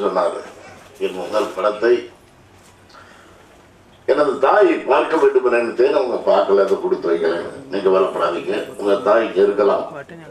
சொன்னார் என் முதல் படத்தை எனது தாய் பார்க்க வேண்டும் என நினைத்தேன் அவங்க பார்க்கல அதை கொடுத்து வைக்கலன்னு நீங்க வரப்படாதீங்க உங்க தாய் இங்க இருக்கலாம்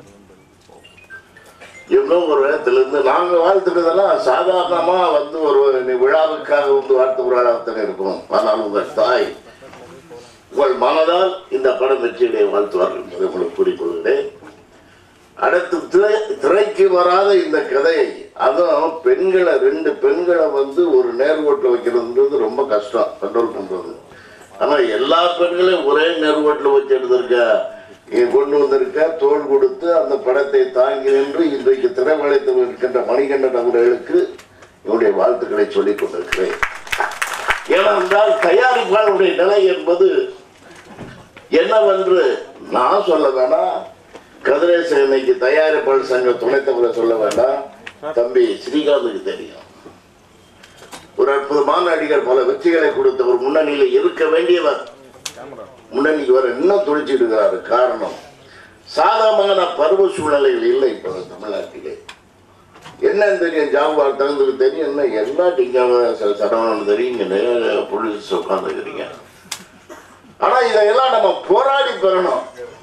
இன்னும் ஒரு இடத்திலிருந்து நாங்க வாழ்த்துட்டதெல்லாம் சாதாரணமா வந்து ஒரு நீ விழாவுக்காக வந்து வாழ்த்து விழாவத்தனை இருக்கும் ஆனால் உங்கள் தாய் உங்கள் மனதால் இந்த படம் வெற்றியுடைய வாழ்த்துவார்கள் என்பதை உங்களுக்கு கூறிக்கொள்கிறேன் அடுத்து திரை திரைக்கு வராத இந்த கதையை அதுவும் பெண்களை ரெண்டு பெண்களை வந்து ஒரு நேர்கோட்டில் வைக்கிறதுன்றது ரொம்ப கஷ்டம் கண்ட்ரோல் பண்றது ஆனா எல்லா பெண்களையும் ஒரே நேர்கோட்டில் வச்சு எடுத்திருக்க இங்க கொண்டு வந்திருக்க தோள் கொடுத்து அந்த படத்தை தாங்கி நின்று இன்றைக்கு திரைவளைத்து இருக்கின்ற மணிகண்டன் அவர்களுக்கு என்னுடைய வாழ்த்துக்களை சொல்லிக் கொண்டிருக்கிறேன் ஏனென்றால் தயாரிப்பாளருடைய நிலை என்பது என்னவென்று நான் சொல்ல வேணாம் கதிரேசன் இன்னைக்கு தயாரிப்பாளர் சங்க துணைத் தலைவரை சொல்ல வேண்டாம் தம்பி ஸ்ரீகாந்துக்கு தெரியும் ஒரு அற்புதமான நடிகர் பல வெற்றிகளை கொடுத்த ஒரு முன்னணியில இருக்க வேண்டியவர் முன்னணிக்கு வர இன்னும் துடிச்சிட்டு இருக்கிறாரு காரணம் சாதகமான பருவ சூழ்நிலைகள் இல்லை இப்போ தமிழ்நாட்டிலே என்னன்னு தெரியும் ஜாபால் தகுந்தது தெரியும் என்ன எல்லா டீக்காம சடவனம் தெரியும் இங்க நிறைய போலீஸ் உட்காந்துக்கிறீங்க ஆனா இதையெல்லாம் நம்ம போராடி பெறணும்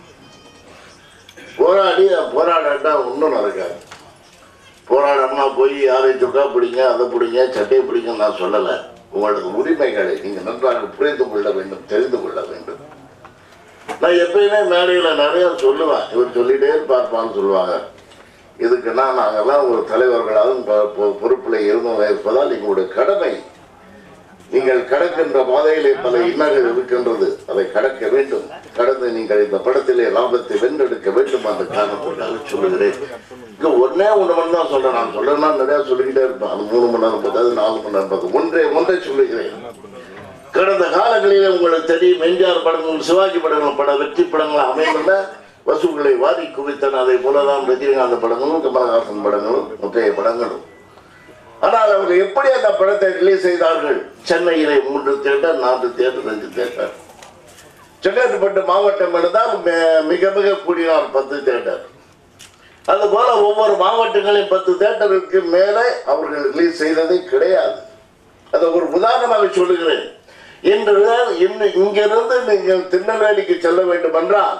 போராடி போராடாட்டா ஒன்றும் நடக்காது போராடணும்னா போய் யாரை சுக்கா பிடிங்க அதை பிடிங்க சட்டையை பிடிங்க நான் சொல்லலை உங்களது உரிமைகளை நீங்க நன்றாக புரிந்து கொள்ள வேண்டும் தெரிந்து கொள்ள வேண்டும் நான் எப்பயுமே மேடையில நிறைய சொல்லுவேன் இவர் சொல்லிட்டே இருப்பார்ப்பான்னு சொல்லுவாங்க இதுக்குன்னா நாங்கெல்லாம் ஒரு தலைவர்களாகவும் பொ- பொ- பொறுப்பில் இருந்தவங்க இருப்பதால் எங்களுடைய கடமை நீங்கள் கடக்கின்ற பாதையிலே பல இன்னல்கள் இருக்கின்றது அதை கடக்க வேண்டும் கடந்து நீங்கள் இந்த படத்திலே லாபத்தை வென்றெடுக்க வேண்டும் அந்த காரணத்திற்காக சொல்லுகிறேன் இங்க ஒன்னே ஒண்ணு மட்டும் தான் சொல்றேன் நான் சொல்றேன்னா நிறைய சொல்லிக்கிட்டே இருப்பேன் அது மூணு மணி நேரம் பத்தாது நாலு மணி நேரம் பத்தாது ஒன்றே ஒன்றை சொல்லுகிறேன் கடந்த காலங்களிலே உங்களுக்கு தெரியும் எம்ஜிஆர் படங்கள் சிவாஜி படங்கள் பட வெற்றி படங்கள் அமைந்துள்ள வசூல்களை வாரி குவித்தன அதை போலதான் ரஜினிகாந்த் படங்களும் கமலஹாசன் படங்களும் முத்தைய படங்களும் ஆனால் அவர்கள் எப்படி அந்த படத்தை ரிலீஸ் செய்தார்கள் சென்னையிலே மூன்று தியேட்டர் நான்கு தியேட்டர் அஞ்சு தியேட்டர் செங்கல்பட்டு மாவட்டம் இருந்தால் மி- மிக மிக கூடினால் பத்து தியேட்டர் அதுபோல ஒவ்வொரு மாவட்டங்களையும் பத்து தியேட்டருக்கு மேலே அவர்கள் ரிலீஸ் செய்ததே கிடையாது அதை ஒரு உதாரணமாக சொல்லுகிறேன் இன்று இன்று இங்கிருந்து நீங்கள் திருநெல்வேலிக்கு செல்ல வேண்டும் என்றால்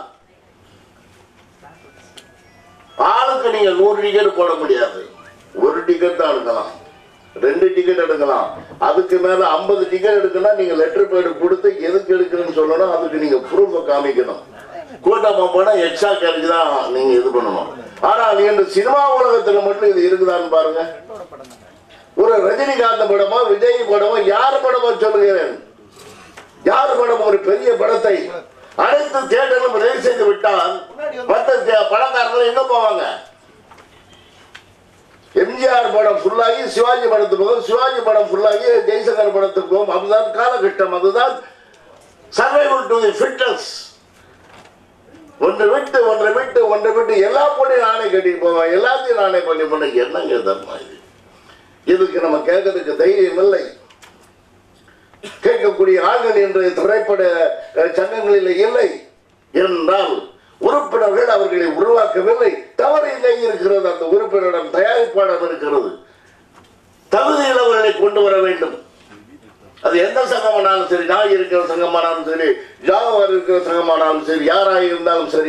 ஆளுக்கு நீங்க நூறு டிக்கெட் போட முடியாது ஒரு டிக்கெட் தான் எடுக்கலாம் ரெண்டு டிக்கெட் எடுக்கலாம் அதுக்கு மேல ஐம்பது டிக்கெட் எடுக்கணும் நீங்க லெட்டர் பேடு கொடுத்து எதுக்கு எடுக்கணும்னு சொல்லணும் அதுக்கு நீங்க ப்ரூஃப காமிக்கணும் கூட்டமா போனா எக்ஸ்ட்ரா கேரேஜ் தான் நீங்க இது பண்ணணும் ஆனால் இன்று சினிமா உலகத்துல மட்டும் இது இருக்குதான்னு பாருங்க ஒரு ரஜினிகாந்த் படமோ விஜய் படமோ யார் படமோ சொல்லுகிறேன் யார் படம் ஒரு பெரிய படத்தை அனைத்து தியேட்டரும் ரிலீஸ் செய்து விட்டால் மற்ற தே- படக்காரர்கள் எங்க போவாங்க எம்ஜிஆர் படம் ஃபுல்லாகி சிவாஜி படத்துக்கு போகும் சிவாஜி படம் ஃபுல்லாகி ஜெய்சங்கர் படத்துக்கு போகும் அதுதான் காலகட்டம் அதுதான் சர்வைவல் டு தி ஃபிட்னஸ் ஒன்று விட்டு ஒன்றை விட்டு ஒன்றை விட்டு எல்லா பொண்ணையும் நானே கட்டிட்டு போவேன் எல்லாத்தையும் நானே பண்ணி பண்ண என்னங்க தர்மம் இது இதுக்கு நம்ம கேட்கறதுக்கு தைரியம் இல்லை கேட்கக்கூடிய ஆண்கள் இன்றைய திரைப்பட அஹ், சங்கங்களில் இல்லை என்றால் உறுப்பினர்கள் அவர்களை உருவாக்கவில்லை தவறு எங்கே இருக்கிறது அந்த உறுப்பினரிடம் தயாரிப்பாளர் இருக்கிறது தகுதியில் அவர்களை கொண்டு வர வேண்டும் அது எந்த சங்கமானாலும் சரி நாய் இருக்கிற சங்கமானாலும் சரி ஜாவர் இருக்கிற சங்கமானாலும் சரி யாராக இருந்தாலும் சரி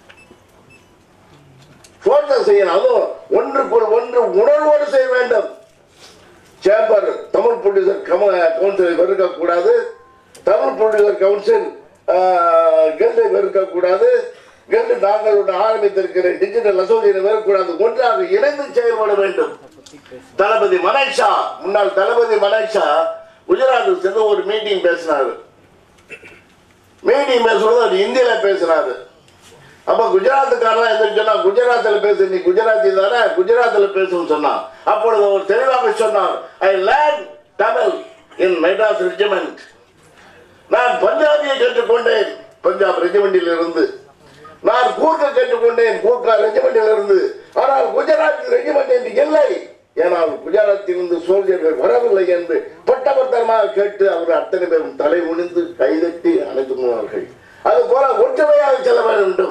போட்டோ செய்யணும் அதுவும் ஒன்றுக்குள் ஒன்று உணர்வோடு செய்ய வேண்டும் சேம்பர் தமிழ் ப்ரொடியூசர் கம கவுன்சில் வெறுக்கக்கூடாது தமிழ் ப்ரொடியூசர் கவுன்சில் கெல்லை வெறுக்கக்கூடாது கெல்லு நாங்கள் ஒன்று ஆரம்பித்திருக்கிற டிஜிட்டல் அசோசியேஷன் வெறுக்கக்கூடாது ஒன்றாக இணைந்து செயல்பட வேண்டும் தளபதி மனேஷா முன்னாள் தளபதி மனேஷா குஜராத்தில் சென்று ஒரு மீட்டிங் பேசினாரு மீட்டிங் பேசும்போது அவர் ஹிந்தியில பேசினாரு அப்ப குஜராத்துக்காரன் எந்திரிச்சோன்னா குஜராத்தில் பேசு நீ குஜராத்தி தானே குஜராத்தில் பேசுன்னு சொன்னான் அப்பொழுது அவர் தெளிவாக சொன்னார் I learn Tamil in Madras regiment நான் பஞ்சாபியை கற்றுக்கொண்டேன் பஞ்சாப் ரெஜிமெண்டில் இருந்து நான் கூர்க்க கற்றுக்கொண்டேன் கூர்க்கா ரெஜிமெண்டில் இருந்து ஆனால் குஜராத் ரெஜிமெண்ட் என்று இல்லை ஏனால் குஜராத்தில் இருந்து சோல்ஜர்கள் வரவில்லை என்று பட்டவர்த்தனமாக கேட்டு அவர் அத்தனை பேரும் தலை குனிந்து கைதட்டி அணைத்து போனார்கள் அது போல ஒற்றுமையாக செல்ல வேண்டும்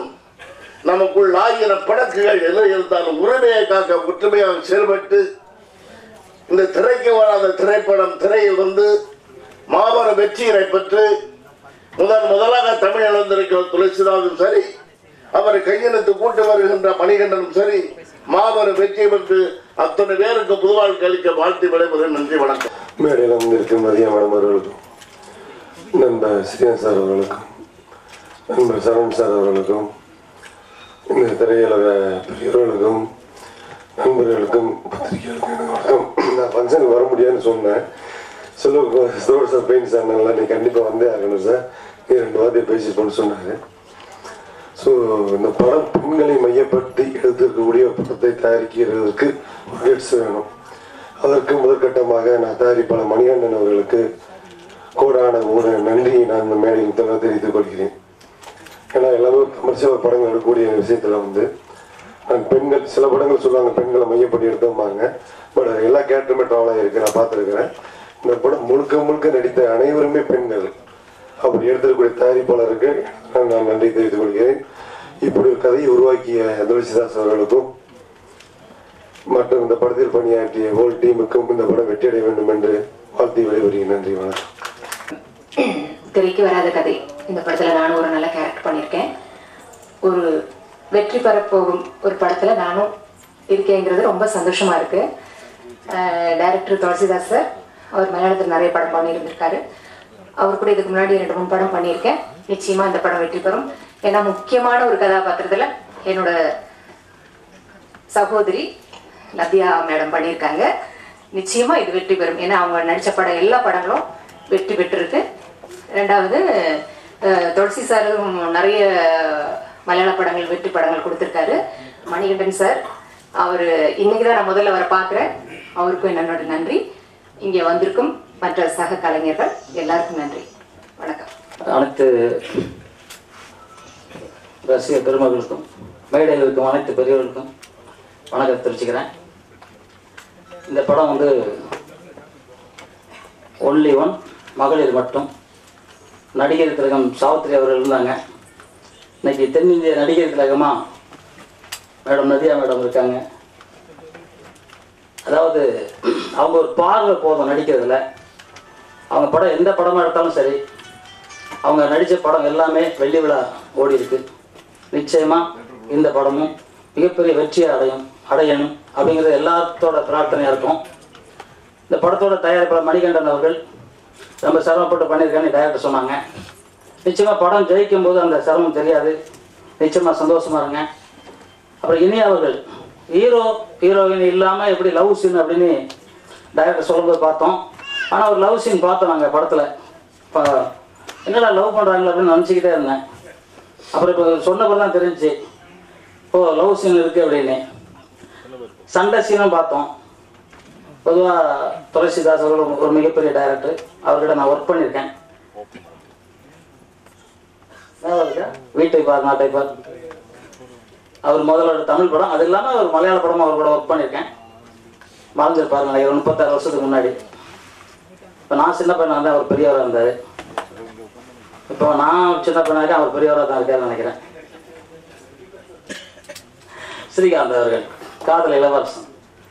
நமக்குள் ஆயிரம் படக்குகள் எது இருந்தாலும் உரிமையை காக்க ஒற்றுமையாக செயல்பட்டு இந்த திரைக்கு வராத திரைப்படம் திரையில் வந்து மாபெரும் வெற்றியை பெற்று முதன் முதலாக தமிழ் இழந்திருக்கிற துளசிதாசும் சரி அவரை கையெழுத்து கூட்டு வருகின்ற மணிகண்டனும் சரி மாபெரும் வெற்றி பெற்று அத்தனை பேருக்கு புதுவாழ்க்கை அளிக்க வாழ்த்து விடைபெறும் நன்றி வணக்கம் மேடையில் வந்திருக்கும் மதிய மேடம் அவர்களுக்கும் நண்பர் ஸ்ரீயன் சார் அவர்களுக்கும் நண்பர் சரவண் சார் அவர்களுக்கும் இந்த திரையுலக பெரியவர்களுக்கும் நண்பர்களுக்கும் பத்திரிகையாளர்களுக்கும் எனக்கு வணக்கம் நான் ஃபங்க்ஷனுக்கு வர முடியாதுன்னு சொன்னேன் சொல்ல ஸ்டோர் சார் பெயின் சார் நல்லா நீ கண்டிப்பாக வந்தே ஆகணும் சார் நீ ரெண்டு வார்த்தையை பேசிப்போன்னு சொன்னார் ஸோ இந்த படம் பெண்களை மையப்படுத்தி எடுத்திருக்கக்கூடிய ஒரு படத்தை தயாரிக்கிறதுக்கு ஒரு ஹெட்ஸ் வேணும் அதற்கு முதற்கட்டமாக நான் தயாரிப்பாளர் மணிகண்டன் அவர்களுக்கு கோடான ஒரு நன்றியை நான் இந்த மேடையில் தவிர தெரிவித்துக் கொள்கிறேன் ஏன்னா எல்லாமே கமர்ஷியல் படங்கள் எடுக்கக்கூடிய விஷயத்தில் வந்து நான் பெண்கள் சில படங்கள் சொல்லுவாங்க பெண்களை மையப்படி எடுத்தோம்பாங்க பட் எல்லா கேரக்டருமே ட்ராவலாக இருக்கு நான் பார்த்துருக்கிறேன் இந்த படம் முழுக்க முழுக்க நடித்த அனைவருமே பெண்கள் அப்படி எடுத்திருக்கக்கூடிய தயாரிப்பாளருக்கு நான் நன்றி தெரிவித்துக் கொள்கிறேன் இப்படி ஒரு கதையை உருவாக்கிய துளசிதாஸ் அவர்களுக்கும் மற்றும் இந்த படத்தில் பணியாற்றிய ஹோல் டீமுக்கும் இந்த படம் வெற்றியடைய வேண்டும் என்று வாழ்த்தி விடைபெறுகிறேன் நன்றி வணக்கம் திரைக்கு வராத கதை இந்த படத்துல நானும் ஒரு நல்ல கேரக்டர் பண்ணியிருக்கேன் ஒரு வெற்றி பெறப்போகும் ஒரு படத்துல நானும் இருக்கேங்கிறது ரொம்ப சந்தோஷமா இருக்கு டைரக்டர் துளசிதாஸ் சார் அவர் மலையாளத்தில் நிறைய படம் பண்ணியிருந்திருக்காரு அவர் கூட இதுக்கு முன்னாடி ரெண்டு மூணு படம் பண்ணியிருக்கேன் நிச்சயமா இந்த படம் வெற்றி பெறும் ஏன்னா முக்கியமான ஒரு கதாபாத்திரத்துல என்னோட சகோதரி நதியா மேடம் பண்ணியிருக்காங்க நிச்சயமா இது வெற்றி பெறும் ஏன்னா அவங்க நடிச்ச படம் எல்லா படங்களும் வெற்றி பெற்றிருக்கு ரெண்டாவது அஹ், துளசி சாரும் நிறைய மலையாள படங்கள் வெற்றி படங்கள் கொடுத்துருக்காரு மணிகண்டன் சார் அவர் இன்னைக்கு தான் நான் முதல்ல அவரை பார்க்குறேன் அவருக்கும் என்னோட நன்றி இங்கே வந்திருக்கும் மற்ற சக கலைஞர்கள் எல்லாருக்கும் நன்றி வணக்கம் அனைத்து ரசிக பெருமகளுக்கும் மேடையில் இருக்கும் அனைத்து பெரியவர்களுக்கும் வணக்கத்தை தெரிவிச்சுக்கிறேன் இந்த படம் வந்து ஒன்லி ஒன் மகளிர் மட்டும் நடிகர் திலகம் சாவித்திரி அவர்கள் இருந்தாங்க இன்னைக்கு தென்னிந்திய நடிகர் திலகமா மேடம் நதியா மேடம் இருக்காங்க அதாவது அவங்க ஒரு பார்வை போதும் நடிக்கிறதுல அவங்க படம் எந்த படமாக எடுத்தாலும் சரி அவங்க நடித்த படம் எல்லாமே வெள்ளி விழா ஓடி இருக்கு நிச்சயமா இந்த படமும் மிகப்பெரிய வெற்றியை அடையும் அடையணும் அப்படிங்கிறது எல்லாத்தோட பிரார்த்தனையா இருக்கும் இந்த படத்தோட தயாரிப்பாளர் மணிகண்டன் அவர்கள் ரொம்ப சிரமப்பட்டு பண்ணியிருக்கான்னு டைரக்டர் சொன்னாங்க நிச்சயமா படம் ஜெயிக்கும் போது அந்த சிரமம் தெரியாது நிச்சயமா சந்தோஷமா இருங்க அப்புறம் இனி அவர்கள் ஹீரோ ஹீரோயின் இல்லாமல் எப்படி லவ் சீன் அப்படின்னு டைரக்டர் சொல்லும்போது பார்த்தோம் ஆனால் ஒரு லவ் சீன் பார்த்தோம் நாங்கள் படத்தில் இப்போ என்னடா லவ் பண்ணுறாங்களா அப்படின்னு நினச்சிக்கிட்டே இருந்தேன் அப்புறம் இப்போ சொன்னப்போ தான் தெரிஞ்சுச்சு ஓ லவ் சீன் இருக்குது அப்படின்னு சண்டை சீனும் பார்த்தோம் பொதுவாக துளசிதாஸ் அவர்கள் ஒரு மிகப்பெரிய டைரக்டர் அவர்கிட்ட நான் ஒர்க் பண்ணியிருக்கேன் ஞாபகம் இருக்கா? வீட்டை பார் நாட்டை பார் அவர் முதல்ல ஒரு தமிழ் படம் அது இல்லாமல் ஒரு மலையாள படம் அவர் கூட ஒர்க் பண்ணியிருக்கேன் மறைஞ்சிருப்பாரு நினைக்கிறேன் முப்பத்தாறு வருஷத்துக்கு முன்னாடி இப்போ நான் சின்ன பையனாக இருந்தேன் அவர் பெரியவராக இருந்தார் இப்போ நான் சின்ன பையனாக அவர் பெரியவராக தான் இருக்காருன்னு நினைக்கிறேன் ஸ்ரீகாந்த் அவர்கள் காதல் இளவரசன்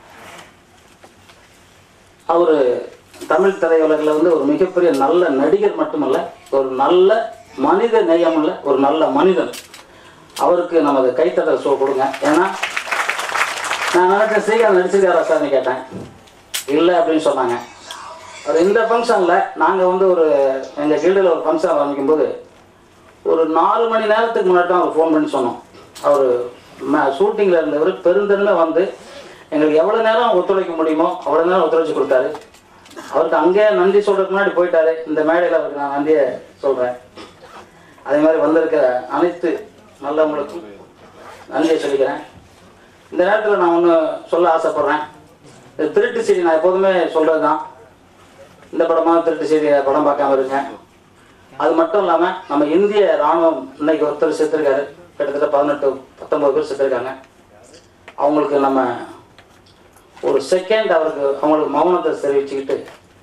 அவர் தமிழ் திரையுலகில் வந்து ஒரு மிகப்பெரிய நல்ல நடிகர் மட்டுமல்ல ஒரு நல்ல மனித நேயமுள்ள ஒரு நல்ல மனிதன் அவருக்கு நமது கைத்தட்டல் ஷோ கொடுங்க ஏன்னா நான் நினைச்சேன் ஸ்ரீகாந்த் நடிச்சிருக்காரா சார்னு கேட்டேன் இல்லை அப்படின்னு சொன்னாங்க அது இந்த ஃபங்க்ஷனில் நாங்கள் வந்து ஒரு எங்கள் கில்டில் ஒரு ஃபங்க்ஷன் ஆரம்பிக்கும்போது ஒரு நாலு மணி நேரத்துக்கு முன்னாடி தான் அவர் ஃபோன் பண்ணி சொன்னோம் அவர் ஷூட்டிங்கில் இருந்தவர் பெருந்தன்மை வந்து எங்களுக்கு எவ்வளோ நேரம் ஒத்துழைக்க முடியுமோ அவ்வளோ நேரம் ஒத்துழைச்சு கொடுத்தாரு அவருக்கு அங்கேயே நன்றி சொல்கிறதுக்கு முன்னாடி போயிட்டாரு இந்த மேடையில் அவருக்கு நான் நன்றியை சொல்கிறேன் அதே மாதிரி வந்திருக்கிற அனைத்து நல்லவங்களுக்கும் நன்றியை சொல்லிக்கிறேன் இந்த நேரத்தில் நான் ஒன்று சொல்ல ஆசைப்பட்றேன் இந்த திருட்டு செய்தி நான் எப்போதுமே சொல்கிறது தான் இந்த படமாக திருட்டு செய்தி படம் பார்க்காம இருங்க அது மட்டும் இல்லாமல் நம்ம இந்திய ராணுவம் இன்னைக்கு ஒருத்தர் செத்துருக்காரு கிட்டத்தட்ட பதினெட்டு பத்தொன்பது பேர் செத்துருக்காங்க அவங்களுக்கு நம்ம ஒரு செகண்ட் அவருக்கு அவங்களுக்கு மௌனத்தை தெரிவிச்சுக்கிட்டு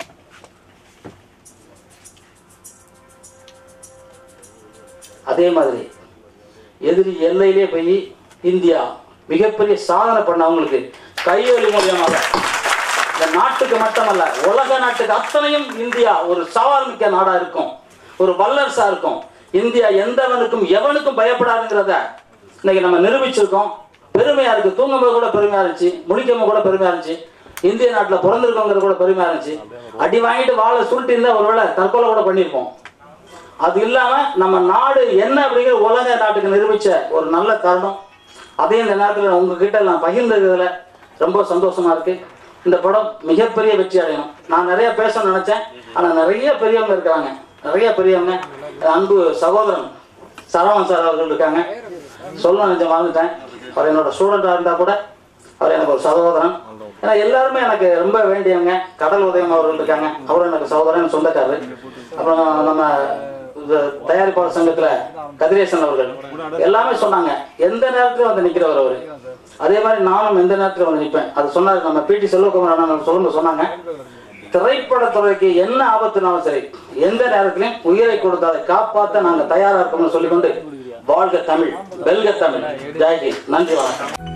அதே மாதிரி எதிரி எல்லையிலே போய் இந்தியா மிகப்பெரிய சாதனை பண்ண அவங்களுக்கு கையொலி மூலியமாக இந்த நாட்டுக்கு மட்டுமல்ல உலக நாட்டுக்கு அத்தனையும் இந்தியா ஒரு சவால் மிக்க நாடா இருக்கும் ஒரு வல்லரசா இருக்கும் இந்தியா எந்தவனுக்கும் எவனுக்கும் பயப்படாதுங்கிறத இன்னைக்கு நம்ம நிரூபிச்சிருக்கோம் பெருமையா இருக்கு தூங்கும்போது கூட பெருமையா இருந்துச்சு முடிக்கும் கூட பெருமையா இருந்துச்சு இந்திய நாட்டுல பிறந்திருக்கோங்கிறது கூட பெருமையா இருந்துச்சு அடி வாங்கிட்டு வாழை சுருட்டி இருந்தா ஒருவேளை தற்கொலை கூட பண்ணியிருப்போம் அது இல்லாம நம்ம நாடு என்ன அப்படிங்கிற உலக நாட்டுக்கு நிரூபிச்ச ஒரு நல்ல தருணம் அதையும் இந்த நேரத்தில் உங்ககிட்ட நான் பகிர்ந்ததுல ரொம்ப சந்தோஷமா இருக்கு இந்த படம் மிகப்பெரிய வெற்றி அடையணும் நான் நிறைய பேசணும்னு நினைச்சேன் ஆனா நிறைய பெரியவங்க இருக்காங்க நிறைய பெரியவங்க அன்பு சகோதரன் சரவணன் சார் அவர்கள் இருக்காங்க சொல்ல நினைச்ச மறந்துட்டேன் அவர் என்னோட ஸ்டூடெண்டாக இருந்தா கூட அவர் எனக்கு ஒரு சகோதரன் ஏன்னா எல்லாருமே எனக்கு ரொம்ப வேண்டியவங்க கடல் உதயம் அவர்கள் இருக்காங்க அவரும் எனக்கு சகோதரன் சொந்தக்காரர் அப்புறம் நம்ம இந்த தயாரிப்பாளர் சங்கத்துல கதிரேசன் அவர்கள் எல்லாமே சொன்னாங்க எந்த நேரத்திலும் வந்து நிக்கிறவர் அவரு அதே மாதிரி நானும் எந்த நேரத்துல வந்து நிற்பேன் அது சொன்னாரு நம்ம பிடி செல்வகுமார் அண்ணன் சொல்லுங்க சொன்னாங்க திரைப்படத்துறைக்கு என்ன ஆபத்துனாலும் சரி எந்த நேரத்திலையும் உயிரை கொடுத்து அதை காப்பாற்ற நாங்க தயாரா இருக்கோம்னு சொல்லிக்கொண்டு வாழ்க தமிழ் வெல்க தமிழ் ஜெய்ஹிந்த் நன்றி வணக்கம்